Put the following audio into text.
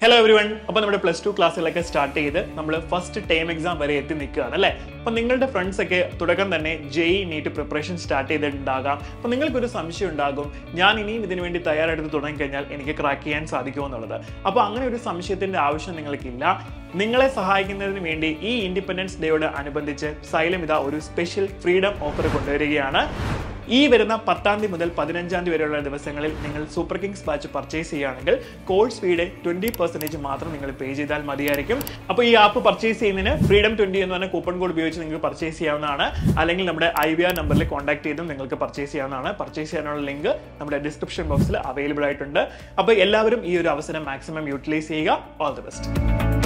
hello every one അപ്പോൾ നമ്മുടെ plus two ക്ലാസ്സുകളൊക്കെ സ്റ്റാർട്ട് ചെയ്ത് നമ്മൾ ഫസ്റ്റ് ടൈം എക്സാം വരെ എത്തി നിൽക്കുകയാണ് അല്ലേ അപ്പോൾ നിങ്ങളുടെ ഫ്രണ്ട്സ് ഒക്കെ തുടക്കം തന്നെ ജെയ് നീറ്റ് പ്രിപ്പറേഷൻ സ്റ്റാർട്ട് ചെയ്തിട്ടുണ്ടാകാം അപ്പോൾ നിങ്ങൾക്കൊരു സംശയം ഉണ്ടാകും ഞാൻ ഇനിയും ഇതിനു വേണ്ടി തയ്യാറെടുത്ത് തുടങ്ങിക്കഴിഞ്ഞാൽ എനിക്ക് ക്രാക്ക് ചെയ്യാൻ സാധിക്കുമോ എന്നുള്ളത് അപ്പോൾ അങ്ങനെ ഒരു സംശയത്തിന്റെ ആവശ്യം നിങ്ങൾക്കില്ല നിങ്ങളെ സഹായിക്കുന്നതിന് വേണ്ടി ഈ ഇൻഡിപെൻഡൻസ് ഡേയോട് അനുബന്ധിച്ച് സൈലം ഇതാ ഒരു സ്പെഷ്യൽ ഫ്രീഡം ഓഫർ കൊണ്ടുവരികയാണ് ഈ വരുന്ന പത്താം തീയതി മുതൽ പതിനഞ്ചാം തീയതി വരെയുള്ള ദിവസങ്ങളിൽ നിങ്ങൾ സൂപ്പർ കിങ്സ് ബാച്ച് പർച്ചേസ് ചെയ്യുകയാണെങ്കിൽ കോഴ്സ് ഫീയുടെ ട്വന്റി പെർസെൻറ്റേജ് മാത്രം നിങ്ങൾ പേ ചെയ്താൽ മതിയായിരിക്കും അപ്പോൾ ഈ ആപ്പ് പർച്ചേസ് ചെയ്യുന്നതിന് ഫ്രീഡം ട്വന്റി എന്ന് പറഞ്ഞ കൂപ്പൺ കോഡ് ഉപയോഗിച്ച് നിങ്ങൾക്ക് പർച്ചേസ് ചെയ്യാവുന്നതാണ് അല്ലെങ്കിൽ നമ്മുടെ ഐ വി ആർ നമ്പറിൽ കോൺടാക്ട് ചെയ്തും നിങ്ങൾക്ക് പർച്ചേസ് ചെയ്യാവുന്നതാണ് പർച്ചേസ് ചെയ്യാനുള്ള ലിങ്ക് നമ്മുടെ ഡിസ്ക്രിപ്ഷൻ ബോക്സിൽ അവൈലബിൾ ആയിട്ടുണ്ട് അപ്പോൾ എല്ലാവരും ഈ ഒരു അവസരം മാക്സിമം യൂട്ടിലൈസ് ചെയ്യുക ഓൾ ദി ബെസ്റ്റ്